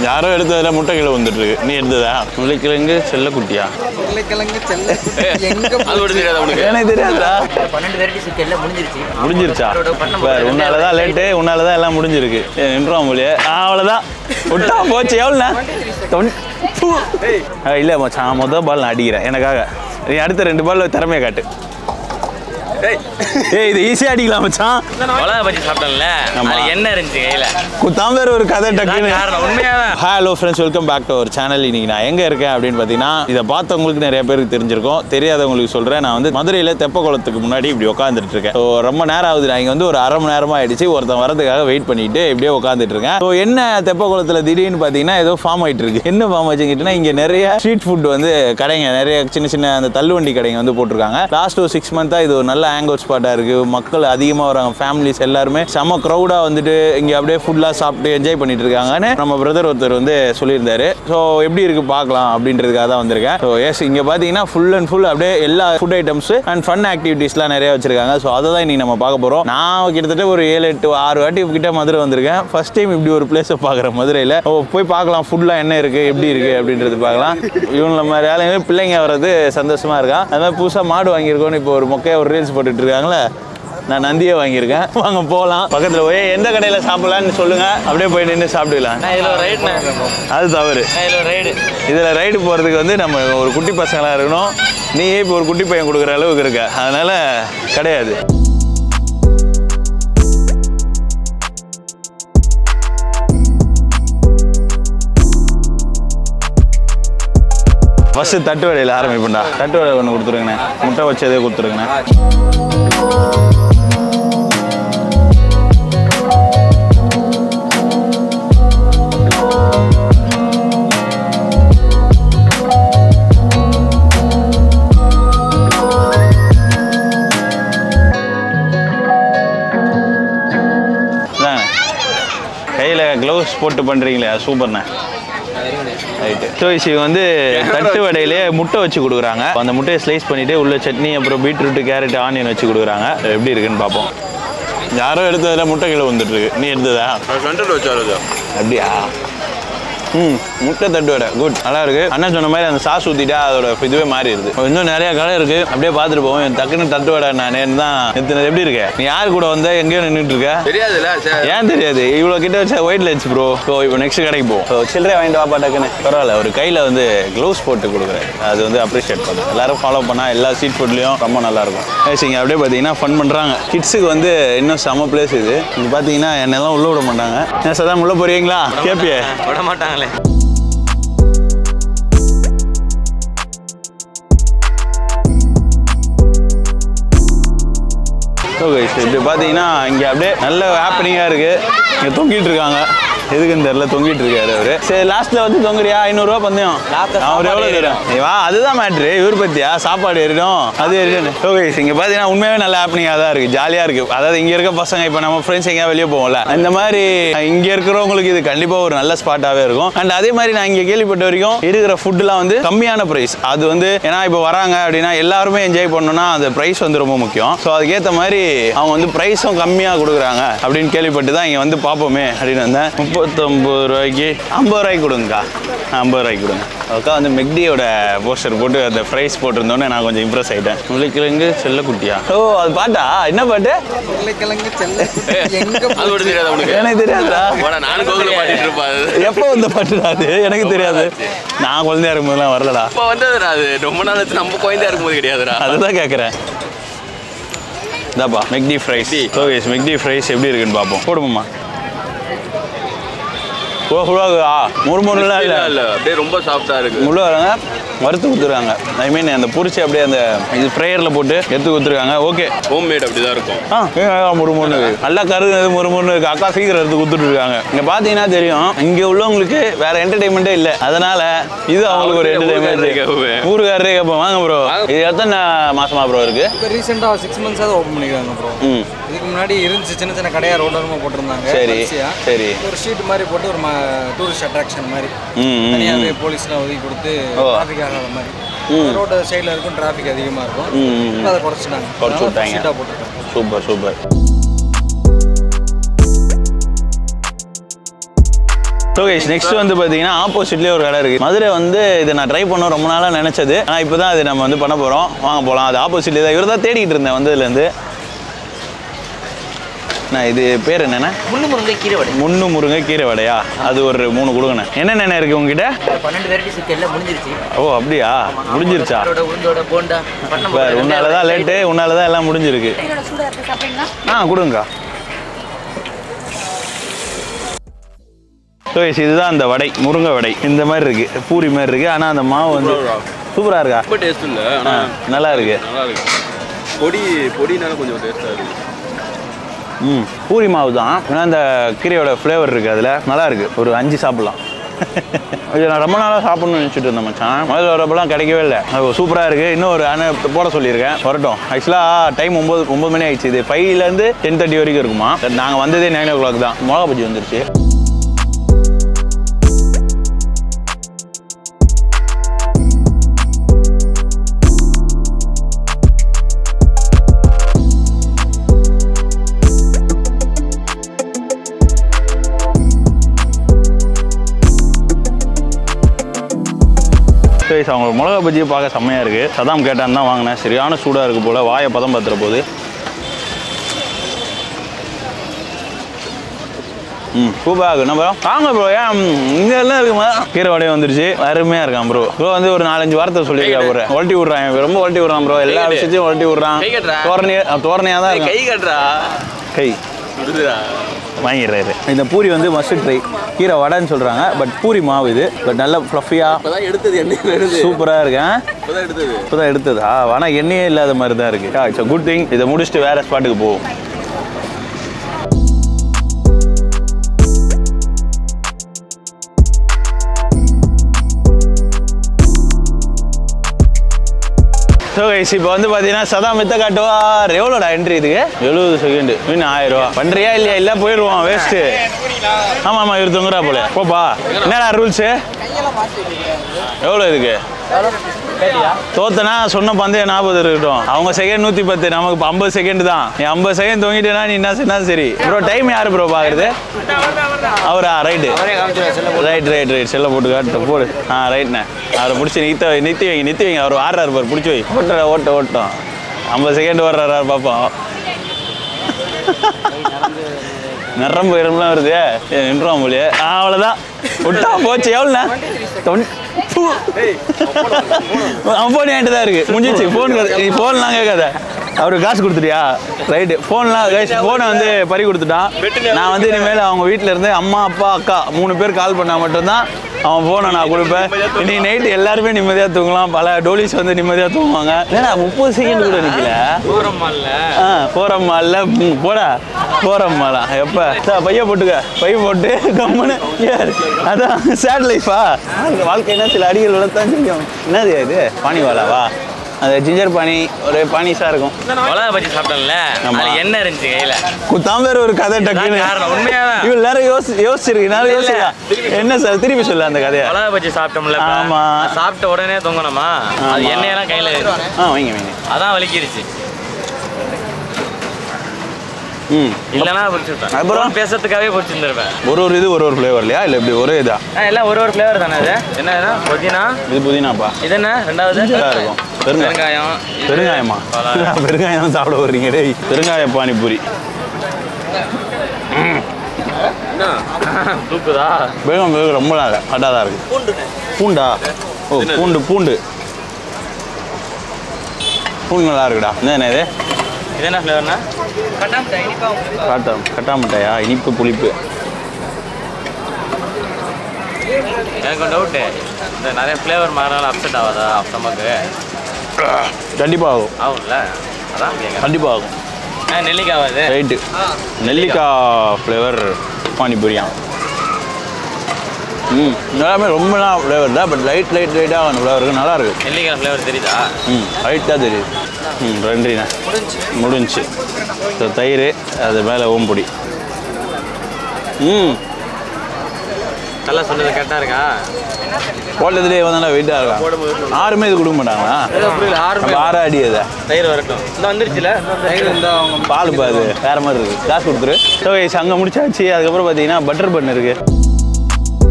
யாரோ எடுத்ததுல முட்டை கிலோ வந்துட்டு இருக்கு நீ எடுத்ததா உருளைக்கிழங்கு செல்லக்குட்டியா உருளைக்கிழங்கு செல்ல எங்க அது கூட தெரியாதா உனக்கு எனக்கு தெரியாதா பன்னெண்டு வெரைட்டிஸ் இருக்கு எல்லாம் முடிஞ்சிருச்சு முடிஞ்சிருச்சா பாரு, உன்னாலதான் லேட்டு உன்னாலதான் எல்லாம் முடிஞ்சிருக்கு ஏ, நின்றுவான் போலியே ஆ, அவ்வளவுதான் விட்டா போச்சு எவ்வளோண்ணா இல்லை மச்சான் மொதல் பால் நான் அடிக்கிறேன் எனக்காக நீ அடுத்த ரெண்டு பால் திறமையை காட்டு ஏய் இது ஈஸியாக அடிக்கலாம் மச்சான் மிளகா பஜ்ஜி சாப்பிட்டோம்ல ஆமா. அது என்ன இருந்துச்சு கையில குத்தாம வேற ஒரு கதை டக்குன்னு அதான் காரணம் உண்மையாவே hello friends welcome back to our channel இன்னைக்கு நான் எங்கே இருக்கேன் அப்படின்னு பார்த்தீங்கன்னா இதை பார்த்தவங்களுக்கு நிறைய பேருக்கு தெரிஞ்சிருக்கும் தெரியாதவங்களுக்கு சொல்கிறேன் நான் வந்து மதுரையில் தெப்பக்குளத்துக்கு முன்னாடி இப்படி உட்காந்துட்டு இருக்கேன் ஸோ ரொம்ப நேரம் ஆகுது நான் இங்கே வந்து ஒரு அரை மணி நேரமாக ஆயிடுச்சு ஒருத்தன் வரதுக்காக வெயிட் பண்ணிட்டு இப்படியே உட்காந்துட்டு இருக்கேன் ஸோ என்ன தெப்பக்குளத்தில் திடீர்னு பார்த்தீங்கன்னா ஏதோ ஃபார்ம் ஆயிட்டு இருக்கு என்ன ஃபார்ம் ஆச்சுக்கிட்டுனா இங்கே நிறைய ஸ்ட்ரீட் ஃபுட் வந்து கடைங்க நிறைய சின்ன சின்ன அந்த தள்ளுவண்டி கடைங்க வந்து போட்டிருக்காங்க லாஸ்ட் ஒரு சிக்ஸ் மந்த்தாக இது ஒரு நல்ல ஹேங் அவுட் ஸ்பாட்டாக இருக்குது மக்கள் அதிகமாக வராங்க ஃபேமிலிஸ் எல்லாருமே செம க்ரௌடாக வந்துட்டு இங்கே அப்படியே ஃபுல்லாக சாப்பிட்டு என்ஜாய் பண்ணிட்டு இருக்காங்கன்னு நம்ம பிரதர் ஒருத்தர் வந்து சொல்லியிருந்தாரு ஸோ எப்படி இருக்கு பார்க்கலாம் அப்படின்றதுக்காக தான் வந்திருக்கேன் ஸோ எஸ் இங்கே பார்த்தீங்கன்னா ஃபுல் அண்ட் ஃபுல் அப்படியே எல்லா ஃபுட் ஐட்டம்ஸ் அண்ட் ஃபன் ஆக்டிவிட்டீஸ்லாம் நிறைய வச்சிருக்காங்க ஸோ அதை தான் இன்னைக்கு நம்ம பார்க்க போகிறோம் நான் கிட்டத்தட்ட ஒரு ஏழு எட்டு ஆறு வாட்டி கிட்ட மதுரை வந்திருக்கேன் ஃபர்ஸ்ட் டைம் இப்படி ஒரு பிளேஸை பார்க்குறேன் மதுரையில் ஓ போய் பார்க்கலாம் ஃபுட்லாம் என்ன இருக்குது எப்படி இருக்குது அப்படின்றது பார்க்கலாம் இவங்கள மாதிரி ஆளுங்க பிள்ளைங்க வர்றது சந்தோஷமா இருக்கான் அது மாதிரி புதுசாக மாடு வாங்கியிருக்கோன்னு இப்போ ஒரு மொக்கையா ஒரு ரீல்ஸ் போட்டுட்டு இருக்காங்களே நான் நந்தியே வாங்கியிருக்கேன் வாங்க போகலாம் பக்கத்தில் போய் எந்த கடையில் சாப்பிடலான்னு சொல்லுங்க அப்படியே போய் நின்று சாப்பிட்டுக்கலாம் நான் இதுல ஒரு ரைடுண்ணே அது தவறு நான் இதுல ஒரு ரைடு இதில் ரைடு போகிறதுக்கு வந்து நம்ம ஒரு குட்டி பசங்களாக இருக்கணும் நீயே இப்போ ஒரு குட்டி பையன் கொடுக்குற அளவுக்கு இருக்க அதனால கிடையாது ஃபஸ்ட்டு தட்டு வடையில் ஆரம்பிப்பேன்டா தட்டு வடை ஒன்று கொடுத்துருங்கண்ணே முட்டை வச்சதே கொடுத்துருங்கண்ணே இதாங்க கையில் க்ளவுஸ் போட்டு பண்ணுறீங்களே சூப்பர்ண்ணே ரைட்டு ஸோ இது வந்து தட்டு வடையிலே முட்டை வச்சு கொடுக்குறாங்க அந்த முட்டையை ஸ்லைஸ் பண்ணிட்டு உள்ள சட்னி அப்புறம் பீட்ரூட் கேரட் ஆனியன் வச்சு கொடுக்குறாங்க எப்படி இருக்குன்னு பார்ப்போம் யாரோ எடுத்ததுல முட்டை கிலோ வந்துட்டு இருக்கு நீ எடுத்ததா கண்டென்ட் வச்சாரு அப்படியா ம் முட்டை தட்டு வடை குட் நல்லா இருக்கு அண்ணன் சொன்ன மாதிரி அந்த சாஸ் ஊற்றிட்டா அதோட இதுவே மாறிடுது இன்னும் நிறைய கடை இருக்கு அப்படியே பார்த்துட்டு போவோம் என் டக்குன்னு தட்டு வடை நான் நேரம் தான் எத்தனை எப்படி இருக்க நீ யார் கூட வந்த எங்கேயோ நின்றுட்டு இருக்க தெரியாதுல்ல சரி ஏன் தெரியாது இவ்வளோ கிட்ட வச்சா ஒயிட் லென்ஸ் ப்ரோ ஸோ இப்போ நெக்ஸ்ட் கடைக்கு போ ஸோ சில்லறை வாங்கிட்டு வாப்பா டக்குன்னு பரவாயில்ல ஒரு கையில் வந்து க்ளவுஸ் போட்டு கொடுக்குறேன் அது வந்து அப்ரிஷியேட் பண்ணுறேன் எல்லாரும் ஃபாலோ பண்ணால் எல்லா ஸ்ட்ரீட் ஃபுட்லேயும் ரொம்ப நல்லா இருக்கும் ஏசி இங்கே அப்படியே பார்த்தீங்கன்னா ஃபன் பண்ணுறாங்க கிட்ஸுக்கு வந்து இன்னும் செம பிளேஸ் இது இங்கே பார்த்தீங்கன்னா என்னெல்லாம் உள்ள விட மாட்டாங்க ஏன் சதா உள்ள போறீங்களா கேப்பியே விட மாட்டாங்களே ஓகே இப்படி பார்த்தீங்கன்னா இங்கே அப்படியே நல்ல ஹாப்பனிங்காக இருக்குது இங்கே தொங்கிட்டு இருக்காங்க எதுக்குன்னு தெரியல தொங்கிட்டு இருக்காரு அவரு சரி லாஸ்ட்ல வந்து தொங்குறியா ஐநூறுரூவா பந்தயம் அவர் எவ்வளோ தரும் வா அதுதான் மேட்ரு இவர் பத்தியா சாப்பாடு ஏறிடும் அது ஏறிடும் ஓகே இங்கே பார்த்தீங்கன்னா உண்மையாகவே நல்ல ஹாப்பனிங்காக தான் இருக்குது ஜாலியாக இருக்குது அதாவது இங்கே இருக்க பசங்க இப்போ நம்ம ஃப்ரெண்ட்ஸ் எங்கேயா வெளியே போவோம்ல இந்த மாதிரி இங்கே இருக்கிறவங்களுக்கு இது கண்டிப்பாக ஒரு நல்ல ஸ்பாட்டாகவே இருக்கும் அண்ட் அதே மாதிரி நான் இங்கே கேள்விப்பட்ட வரைக்கும் இருக்கிற ஃபுட்டுலாம் வந்து கம்மியான ப்ரைஸ் அது வந்து ஏன்னா இப்போ வராங்க அப்படின்னா எல்லாருமே என்ஜாய் பண்ணணும்னா அந்த ப்ரைஸ் வந்து ரொம்ப முக்கியம் ஸோ அதுக்கேற்ற மாதிரி அவங்க வந்து ப்ரைஸும் கம்மியாக கொடுக்குறாங்க அப்படின்னு கேள்விப்பட்டு தான் இங்கே வந்து பார்ப்போமே அப்படின்னு வந்தேன் முப்பத்தொம்பது ரூபாய்க்கு ஐம்பது ரூபாய்க்கு கொடுங்கக்கா ஐம்பது ரூபாய்க்கு கொடுங்க அக்கா வந்து மெக்டியோட போஸ்டர் போட்டு அந்த ப்ரைஸ் போட்டிருந்தோன்னே நான் கொஞ்சம் இம்ப்ரெஸ் ஆகிட்டேன் உருளைக்கிழங்கு செல்லக்குட்டியா ஓ அது பாட்டா என்ன பாட்டு உருளைக்கிழங்கு செல்ல எங்க அது கூட தெரியாதா உனக்கு எனக்கு தெரியாதுடா போடா நானும் கோகுல பாடிட்டு இருப்பாரு எப்போ வந்த பாட்டுடா அது எனக்கு தெரியாது நான் குழந்தையா இருக்கும்போதெல்லாம் வரலடா இப்போ வந்ததுடா அது ரொம்ப நாள் ஆச்சு நம்ம குழந்தையா இருக்கும்போது கிடையாதுடா அதுதான் கேட்குறேன் இதாப்பா McD fries okay McD fries எப்படி இருக்குன்னு பார்ப்போம் போடுமாம்மா ஓ ஹுழாகுதா முறுமுறுலாம் இல்லை இல்ல அப்படியே ரொம்ப சாஃப்டா இருக்கு முள்ள வராங்க வறுத்து கொடுத்துருக்காங்க ஐ மீன் அந்த பொரிச்சு அப்படியே அந்த இது ஃப்ரையரில் போட்டு எடுத்து கொடுத்துருக்காங்க ஓகே ஹோம் மேட் அப்படிதான் இருக்கும் ஆ முறுமுறுன்னு இருக்கு நல்லா கரு முறுமுறுன்னு இருக்கு அக்கா சீக்கிரம் எடுத்து கொடுத்துட்டு இருக்காங்க இங்க பாத்தீங்கன்னா தெரியும் இங்க உள்ளவங்களுக்கு வேற என்டர்டைன்மெண்ட்டே இல்ல அதனால இது அவங்களுக்கு ஒரு ஊருக்காரரே கேட்போம். என்டர்டைன்மெண்ட் ஊருக்காரரே கேட்போம் வாங்க ப்ரோ இது எத்தனை மாசமா ப்ரோ இருக்கு இப்போ ரீசெண்டாக சிக்ஸ் மந்த்ஸாக ஓப்பன் பண்ணிக்கிறாங்க ப்ரோ ம் இதுக்கு முன்னாடி இருந்துச்சு சின்ன சின்ன கடையாக ரோட்டோரமாக போட்டிருந்தாங்க சரி வரிசையா. சரி ஒரு ஷீட் மாதிரி போட்டு ஒரு டூரிஸ்ட் அட்ராக்ஷன் மாதிரி ம் ம், ம் தனியாகவே போலீஸ்லாம் ஒதுக்கி கொடுத்து ஓ. டிராஃபிக் ஆகாத மாதிரி ரோடு சைடில் இருக்கும் டிராஃபிக் அதிகமாக இருக்கும் ம், ம், ம். இப்ப அதை குறைச்சிட்டாங்க குறைச்சு விட்டாங்க. ஷீட்டாக போட்டுருக்காங்க super super so guys next வந்து பார்த்தீங்கன்னா ஆப்போசிட்லேயே ஒரு கடை இருக்குது மதுரை வந்து இதை நான் ட்ரை பண்ண ரொம்ப நாளாக நினச்சது ஆனால் இப்போ தான் அது நம்ம வந்து பண்ண போகிறோம் வாங்க போகலாம் அது ஆப்போசிட்லேயே தான் இவர் தான் தேடிக்கிட்டு இருந்தேன் வந்ததுலேருந்து நான் இது பேர் என்னண்ணே முள்ளு முருங்கை கீரை வடை முன்னு முருங்கை கீரை வடையா அது ஒரு மூணு கொடுங்கண்ணே என்னென்ன இருக்குது உங்ககிட்ட பன்னெண்டு வெரைட்டிஸ் இருக்கு எல்லாம் முடிஞ்சிருச்சு ஓ அப்படியா முடிஞ்சிருச்சா அதோட உளுந்தோட போண்டா பண்ண இப்போ உன்னால தான் லேட்டு உன்னால தான் எல்லாம் முடிஞ்சிருக்கு இதோட சூடாக இருக்கு சாப்பிட்றீங்களா ஆ கொடுங்கக்கா ஸோ இதுதான் அந்த வடை முருங்கை வடை இந்த மாதிரி இருக்கு பூரி மாதிரி இருக்கு ஆனால் அந்த மாவு வந்து சூப்பராக இருக்கா ரொம்ப டேஸ்ட் இல்லை ஆ, ஆனால் நல்லா இருக்கு நல்லா இருக்கு பொடி பொடினால கொஞ்சம் டேஸ்ட்டாக இருக்கு ம் பூரி மாவு தான் ஆனால் அந்த கீரையோட ஃப்ளேவர் இருக்குது அதில் நல்லா இருக்கு ஒரு அஞ்சு சாப்பிட்லாம் இது நான் ரொம்ப நாளாக சாப்பிட்ணும்னு நினச்சிட்டு இருந்தேன் மச்சான் முதல்ல வரப்பெல்லாம் கிடைக்கவே இல்லை அது சூப்பராக இருக்குது இன்னும் ஒரு அண்ணன் போட சொல்லியிருக்கேன் வரட்டும் ஆக்சுவலாக டைம் ஒம்பது ஒம்பது மணி ஆயிடுச்சு இது ஃபைவ்லேருந்து டென் தேர்ட்டி வரைக்கும் இருக்குமா நாங்கள் வந்ததே நைன் ஓ கிளாக் தான் மிளகா பஜ்ஜி வந்துருச்சு சரி அவங்க மிளகா பஜ்ஜியை பார்க்க செம்மையாக இருக்குது சதாம் கேட்டான்னு தான் வாங்கினேன் சரியான சூடாக இருக்குது போல் வாயை பதம் பார்த்துற போது ம் சூப்பராக இருக்கு என்ன ப்ரோ வாங்க ப்ரோ ஏன் இங்கே எல்லாம் இருக்குமா கீரை வடையும் வந்துருச்சு அருமையாக இருக்கான் ப்ரோ ப்ரோ வந்து ஒரு நாலஞ்சு வார்த்தை சொல்லியிருக்கா ப்ரோ உழட்டி விட்றான் இவன் ரொம்ப உழட்டி விட்றான் ப்ரோ எல்லா கை கட்டு. விஷயத்தையும் உழட்டி விட்றான் கை கட்டுறா. தோரணையா தோரணையாக தான் கை இருக்கும் கட்டுறா கை விடுதுடா வாங்கிடுறாரு இந்த பூரி வந்து மஸ்ட் ட்ரை கீரை வடைன்னு சொல்கிறாங்க பட் பூரி மாவு இது பட் நல்ல ஃப்ளஃபியாக இப்போதான் எடுத்தது எண்ணெயில் எடுத்து சூப்பராக இருக்கேன் இப்போதான் எடுத்தது இப்போதான் எடுத்ததா ஆனால் எண்ணெயே இல்லாத மாதிரி தான் இருக்கு இட்ஸ் குட் திங் இதை முடிச்சுட்டு வேற ஸ்பாட்டுக்கு போவோம் ஸோ கைஸ் இப்போ வந்து பார்த்தீங்கன்னா சதா மித்த காட்டுவா எவ்வளோடா என்ட்ரி இதுக்கு எழுபது செகண்டு மீன் ஆயிரம் ரூபா பண்ணுறியா இல்லையா இல்லை போயிடுவோம் வேஸ்ட்டு ஆமாம் ஆமாம் இவர் தொங்குறா போல போப்பா என்னடா ரூல்ஸு எவ்வளோ இதுக்கு தோத்தனா சொன்ன பந்தயம் ஞாபகம் இருக்கட்டும் அவங்க செகண்ட் நூற்றி பத்து நமக்கு இப்போ ஐம்பது செகண்ட் தான் நீ ஐம்பது செகண்ட் தொங்கிட்டேனா நீ என்ன சொன்னா சரி ப்ரோ டைம் யார் ப்ரோ பார்க்குறது அவரா ரைட்டு ரைட் ரைட் ரைட் செல்ல போட்டு காட்டு போடு ஆ ரைட்ண்ணே அவரை பிடிச்சி நிறுத்த நிறுத்தி வைங்க நிறுத்தி வைங்க அவர் ஆடுறாரு பாரு பிடிச்சி வை ஓட்டுற ஓட்ட ஓட்டம் ஐம்பது செகண்ட் ஓடுறாரு பார்ப்போம் நரம்பு எறும்புலாம் வருது ஏ, நின்றுவான் போலியே ஆ, அவ்வளோதான் விட்டா போச்சு எவ்வளோண்ணா தொன் அவன் ஃபோன் என்கிட்ட தான் இருக்கு முடிஞ்சிச்சு ஃபோன் ஃபோன்லாம் கேட்காத அவருக்கு காசு கொடுத்துட்டியா ரைட்டு ஃபோன்லாம் ஃபோனை வந்து பறி கொடுத்துட்டான் நான் வந்து இனிமேல் அவங்க வீட்டில் இருந்து அம்மா அப்பா அக்கா மூணு பேர் கால் பண்ணால் மட்டும்தான் அவன் ஃபோனை நான் கொடுப்பேன் இன்னைக்கு நைட்டு எல்லாருமே நிம்மதியாக தூங்கலாம் பல டோலிஸ் வந்து நிம்மதியாக தூங்குவாங்க ஏன்னா முப்பது செகண்ட் கூட நிற்கல ஆ போகிறோம் மால்ல ம், போடா போகிறோம் மாலா எப்போ சார் பைய போட்டுக்க பைய போட்டு கம்முன்னு ஏறு. அதான் சேட் லைஃபா வாழ்க்கைனா சில அடிகள் விழத்தான் செய்யும் என்னது இது பானி வாலாவா அது ஜிஞ்சர் பானி ஒரு பானிஸாக இருக்கும் மிளகா பஜ்ஜி சாப்பிட்டோம்ல ஆமா. அது என்ன இருந்துச்சு கையில குத்தாம வேற ஒரு கதை டக்குன்னு அதான் காரணம், உண்மையாதான். இவ்வளவு நேரம் யோசி யோசிச்சிருக்கு நேரம் யோசிக்கா என்ன சார் திருப்பி சொல்லு அந்த கதையை மிளகா பஜ்ஜி சாப்பிட்டோம்ல இப்ப. ஆமா. அது சாப்பிட்ட உடனே தொங்கணுமா அது ஆமா. எண்ணெயெல்லாம் கையில இருக்கு. ஆ வைங்க வைங்க அதான் வலிக்கிருச்சு ம் இல்லைன்னா பிடிச்சிருப்பேன் அப்புறம்? அப்புறம் பேசுறதுக்காகவே பிடிச்சிருந்திருப்பேன் ஒரு ஒரு இது ஒரு ஒரு ஃப்ளேவர் இல்லையா இல்லை இப்படி ஒரே இதா ஆ, எல்லாம் ஒரு ஒரு ஃப்ளேவர் தானே அது என்ன இது? புதினா இது புதினாப்பா இது என்ன ரெண்டாவது நல்லா இருக்கும் பெருங்காயம் பெருங்காயம் இது பெருங்காயமா பலா- பெருங்காயம் சாப்பிட வர்றீங்க டேய் பெருங்காய பானிபூரி தூக்குதா பெருங்காயம் பெருங்காயம் ரொம்ப நல்லா ஹட்டாக தான் இருக்கு பூண்டா ஓ பூண்டு பூண்டு பூண்டு நல்லா இருக்குடா என்ன இது இது என்ன ஃப்ளேவர்னா காட்டா கட்டா மிட்டாயா இனிப்பு புளிப்பு எனக்கு ஒரு டவுட்டு இந்த நிறைய ஃப்ளேவர் மாறினாலும் அப்செட் ஆகாதா ஸ்டமக்கு கண்டிப்பாக ஆகும் ஆகும்ல அதான் கேட்குறேன் கண்டிப்பாக ஆகும் ஆ நெல்லிக்காய் ஆகுது ரைட்டு நெல்லிக்காய் ஃப்ளேவர் பானிபூரியா ம் எல்லாமே ரொம்ப நாள் ஃப்ளேவர் தான் பட் லைட் லைட் லைட்டாக அந்த ஃப்ளேவர் இருக்கு நல்லா இருக்கு நெல்லிக்காய் ஃப்ளேவர் தெரியுதா ம் லைட்டாக தெரியுது ம் ரெண்டுண்ணா முடிஞ்சு ஸோ தயிர் அது மேலே ஓம்பொடி ம் நல்லா சொன்னது கரெக்டாக இருக்கா போட்டதுலேயே வந்தாலும் வெயிட்டாக இருக்கான் ஆறுமே இது கொடுக்க மாட்டாங்களா புரியல ஆறு நம்ம ஆறு அடி அதை தயிர் வரட்டும் இந்த வந்துருச்சுல பால் பாது வேற மாதிரி இருக்கு காசு கொடுத்துரு ஸோ அங்கே முடிச்சாச்சு அதுக்கப்புறம் பார்த்தீங்கன்னா பட்டர் பன் இருக்கு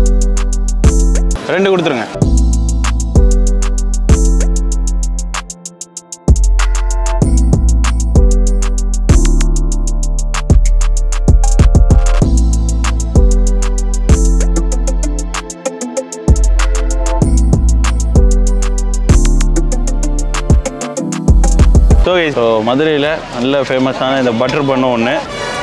ரெண்டு கொடுத்துருங்க ஸோ ஸோ மதுரையில் நல்ல ஃபேமஸான இந்த பட்டர் பண்ண ஒன்று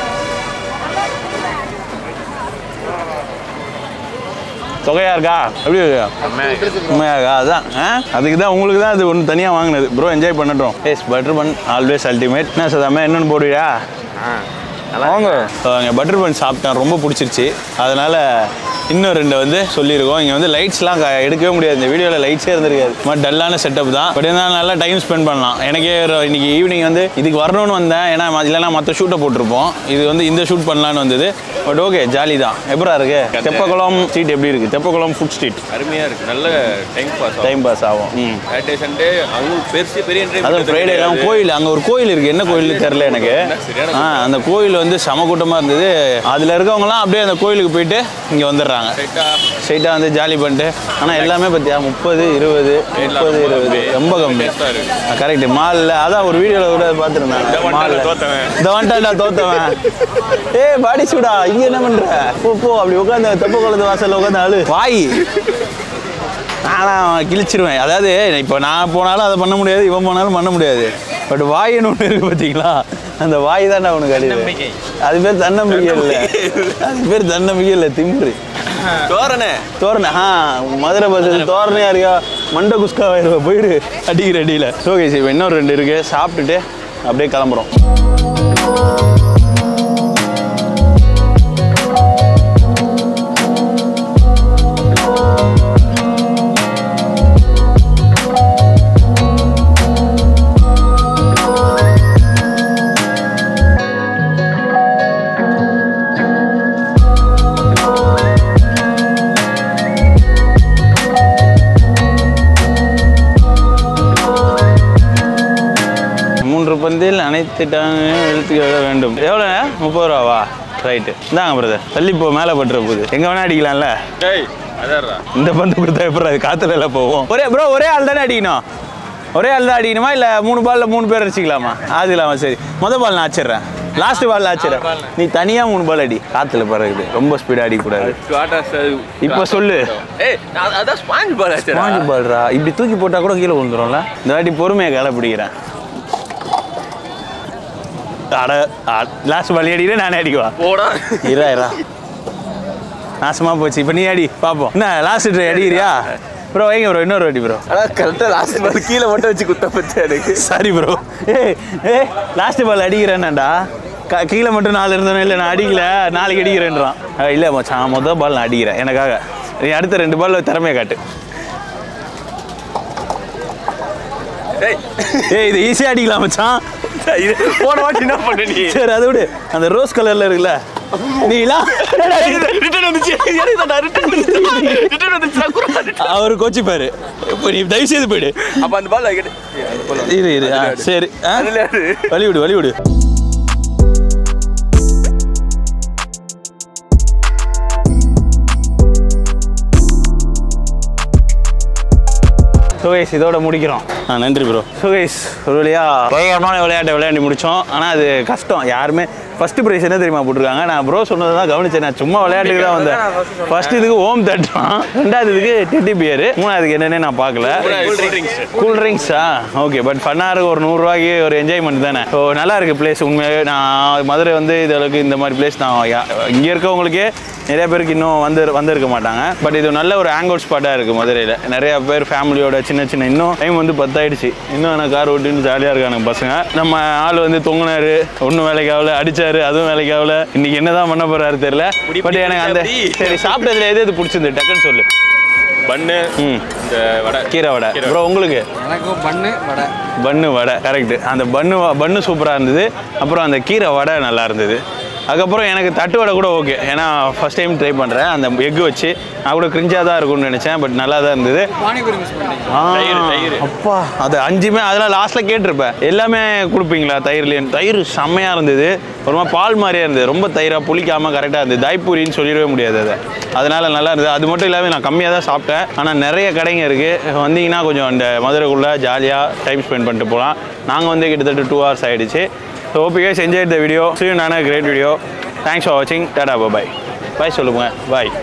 தொகையா இருக்கா எப்படி இருக்கு உண்மையா இருக்கா அதான் ஆ அதுக்கு தான் உங்களுக்கு தான் அது ஒன்று தனியாக வாங்கினது ப்ரோ என்ஜாய் பண்ணட்டும் yes butter bun always ultimate என்ன சதாமே என்னென்னு போடுவியா வாங்க அங்கே பட்டர் பன் சாப்பிட்டேன் ரொம்ப பிடிச்சிருச்சு அதனால இன்னும் ரெண்டு வந்து சொல்லியிருக்கோம் இங்கே வந்து லைட்ஸ்லாம் க- எடுக்கவே முடியாது இந்த வீடியோவில் லைட்ஸே இருந்திருக்காது மாதிரி டல்லான செட்டப் தான் பட் இருந்தாலும் நல்லா டைம் ஸ்பெண்ட் பண்ணலாம் எனக்கே ஒரு- இன்னைக்கு ஈவினிங் வந்து இதுக்கு வரணும்னு வந்தேன் ஏன்னா ம- இல்லைன்னா மற்ற ஷூட்டை போட்டிருப்போம் இது வந்து இந்த ஷூட் பண்ணலான்னு வந்தது பட் ஓகே ஜாலி தான் எப்படா இருக்கு தெப்பக்குளம் ஸ்ட்ரீட் எப்படி இருக்கு தெப்பக்குளம் ஃபுட் ஸ்ட்ரீட் அருமையா இருக்கு நல்ல டைம் பாஸ் ஆகும் டைம் பாஸ் ஆகும் ம் சாட்டர்டே சண்டே அவங்க பெருசு பெரிய entertainment அதுவும் ஃப்ரைடே எல்லாம் கிடையாது. கோயில் அங்கே ஒரு கோயில் இருக்கு என்ன கோயில்னு தெரில எனக்கு சரியான ஆ அந்த கோயில் வந்து சம கூட்டமாக இருந்தது அதில் இருக்கவங்கலாம் அப்படியே அந்த கோயிலுக்கு போயிட்டு இங்கே வந்துடுறாங்க Straight ஆ ஸ்ட்ரைட்டாக வந்து ஜாலி பண்ணிட்டு ஆனால் எல்லாமே பார்த்தியா முப்பது இருபது முப்பது இருபது ரொம்ப கம்மி பெருசா இருக்கு. கரெக்ட் மாலில் அதான் ஒரு வீடியோவில் கூட பார்த்துருந்தேன் வந்துட்டான்டா மாலில் தோத்தவன். இந்த வந்துட்டான்டா தோத்தவன் ஏய் பாடி சூடா இங்கே என்ன பண்ணுற போ போ அப்படி உட்காந்து தெப்ப குளத்து வாசலில் உட்காந்து அழு வாய் நானும் கிழிச்சிருவேன் அதாவது இப்போ நான் போனாலும் அதை பண்ண முடியாது இவன் போனாலும் பண்ண முடியாது பட் வாயின்னு ஒன்று இருக்கு பார்த்தீங்களா அந்த வாய் தான் உனக்கு அடிது அது பேர் தன்னம்பிக்கை இல்லை அது பேர் தன்னம்பிக்கை இல்லை திமிரு தோரணை தோரணை ஆ மதுரை பஸ் தோரணையா இருக்கா மண்டை குஸ்கா ஆயிருவா போயிடு அடிக்கிற அடியில் ஓகே சரி இன்னொரு ரெண்டு இருக்கு சாப்பிட்டுட்டு அப்படியே கிளம்புறோம் மூன்று பந்தில் அனைத்து எழுத்துக்க வேண்டும் எவ்வளோ முப்பது ரூபாவா ரைட்டு இந்தாங்க பிரதர் தள்ளி போ மேலே பட்டுற போகுது எங்கே வேணா அடிக்கலாம்ல டேய் அதான்டா இந்த பந்து கொடுத்தா எப்படி அது காத்துல எல்லாம் போவோம் ஒரே ப்ரோ ஒரே ஆள் தானே அடிக்கணும் ஒரே ஆள் தான் அடிக்கணுமா இல்லை மூணு பால்ல மூணு பேர் அடிச்சிக்கலாமா அது இல்லாம சரி முத பால் நான் ஆச்சிடுறேன் லாஸ்ட் பால் ஆச்சிடுறேன் நீ தனியா மூணு பால் அடி காத்துல பறகுது ரொம்ப ஸ்பீடா அடிக்கக்கூடாது டாடா சார் இப்போ சொல்லு ஏய் நான் அதான் ஸ்பாஞ்ச் பால் ஆச்சுடா ஸ்பாஞ்சு பால்ரா இப்படி தூக்கி போட்டா கூட கீழே விழுந்துரும்ல இந்த வாட்டி பொறுமையை களை பிடிக்கிறேன் அட லாஸ்ட் பால் அடிக்கிறேன் நானே அடிக்குவா போடா இரா இரா நாசமா போச்சு இப்போ நீ அடி பார்ப்போம் என்ன லாஸ்ட் ட்ரை அடிக்கிறியா ப்ரோ வைங்க ப்ரோ இன்னொரு வாட்டி ப்ரோ ஆனா கரெக்டா லாஸ்ட் பால் கீழே மட்டும் வச்சு குத்த பச்சை எனக்கு சாரி ப்ரோ ஏய் ஏய் லாஸ்ட் பால் அடிக்கிறேன்னாண்டா க கீழே மட்டும் நாலு இருந்தோம் இல்லை நான் அடிக்கல நாளைக்கு அடிக்கிறேன்றான் அஹ் இல்லை மச்சான் மொதல் பால் நான் அடிக்கிறேன் எனக்காக நீ அடுத்த ரெண்டு பால் திறமையை காட்டு ஏய் ஏய் இது ஈஸியாக அடிக்கலாம் மச்சான் இது போன வாட்டி என்ன பண்ண நீ சரி அதை விடு அந்த ரோஸ் கலரில் இருக்குல்ல நீலாம் ரிட்டர்ன் வந்துச்சு எனக்கு தான் ரிட்டர்ன் வந்துச்சு ரிட்டர்ன் வந்துச்சு நான் குறா அவர் கோச்சிப்பாரு இப்போ நீ தயவு செய்து போயிடு அப்ப அந்த பால் வைக்கட்டு அந்த பால் இரு இரு ஆ, சரி ஆ? அதுல ஆடு. வழி விடு வழி விடு சுகேஷ் இதோட முடிக்கிறோம் ஆ நன்றி ப்ரோ சுகேஷ் ஒரு வழியா பயங்கரமான விளையாட்டை விளையாடி முடித்தோம் ஆனால் அது கஷ்டம் யாருமே ஃபர்ஸ்ட் ப்ரைஸ் என்ன தெரியுமா போட்டிருக்காங்க நான் ப்ரோ சொன்னதை தான் கவனிச்சேன் நான் சும்மா விளையாட்டுக்கு தான் வந்தேன் ஃபர்ஸ்ட் இதுக்கு ஓம் தட்டுறான் ரெண்டாவது இதுக்கு டெட்டி பியர் மூணாவதுக்கு என்னன்னே நான் பார்க்கல கூல் ட்ரிங்க்ஸ் கூல் ட்ரிங்க்ஸா ஓகே பட் ஃபன்னாக ஒரு நூறுரூவாய்க்கு ஒரு என்ஜாய்மெண்ட் தானே ஸோ நல்லா இருக்கு பிளேஸ் உண்மையாகவே நான் மதுரை வந்து இது அளவுக்கு இந்த மாதிரி பிளேஸ் நான் இங்கே இருக்கவங்களுக்கே நிறைய பேருக்கு இன்னும் வந்து வந்திருக்க மாட்டாங்க பட் இது நல்ல ஒரு ஹேங் அவுட் ஸ்பாட்டாக இருக்குது மதுரையில் நிறைய பேர் ஃபேமிலியோட சின்ன சின்ன இன்னும் டைம் வந்து பத்தாயிடுச்சு இன்னும் எனக்கு கார் ஓட்டின்னு ஜாலியாக இருக்கானுங்க பசங்க நம்ம ஆள் வந்து தொங்குனாரு ஒன்றும் வேலைக்கு ஆகல அடிச்சாரு அதுவும் வேலைக்கு ஆகல இன்னைக்கு என்னதான் பண்ண போறாரு தெரியல முடி பட் எனக்கு அந்த பிடிச்சி சரி சாப்பிட்டதுல எது எது பிடிச்சிருந்து டக்குன்னு சொல்லு பண்ணு ம் இந்த வடை கீரை வடை ப்ரோ உங்களுக்கு எனக்கும் பண்ணு வடை பன்னு வடை கரெக்ட் அந்த பன்னு வ- பன்னு சூப்பராக இருந்தது அப்புறம் அந்த கீரை வடை நல்லா இருந்தது அதுக்கப்புறம் எனக்கு தட்டு வடை கூட ஓகே ஏன்னா ஃபஸ்ட் டைம் ட்ரை பண்ணுறேன் அந்த எக்கு வச்சு நான் கூட கிரிஞ்சாக தான் இருக்கும்னு நினச்சேன் பட் நல்லா தான் இருந்தது பானிபூரி மிஸ் பண்ணிட்டீங்க ஆ, தயிர், தயிர். அப்பா அது அஞ்சுமே அதெல்லாம் லாஸ்ட்டில் கேட்டிருப்பேன் எல்லாமே கொடுப்பீங்களா தயிர்லேயே தயிர் செம்மையாக இருந்தது ஒரு மாதிரி பால் மாதிரியே இருந்தது ரொம்ப தயிராக புளிக்காமல் கரெக்டாக இருந்தது தைப்பூரின்னு சொல்லிடவே முடியாது அதை அதனால நல்லா இருந்தது அது மட்டும் இல்லாமல் நான் கம்மியாக தான் சாப்பிட்டேன் ஆனால் நிறைய கடைங்க இருக்குது வந்தீங்கன்னா கொஞ்சம் இந்த மதுரைக்குள்ளே ஜாலியாக டைம் ஸ்பெண்ட் பண்ணிட்டு போகலாம் நாங்கள் வந்து கிட்டத்தட்ட டூ ஹவர்ஸ் ஆகிடுச்சு ஸோ ஓபிகே என்ஜாய் த வீடியோ சீ நான கிரேட் வீடியோ தேங்க்ஸ் ஃபார் வாட்சிங் டாடா பாய் பாய் சொல்லுங்க பாய்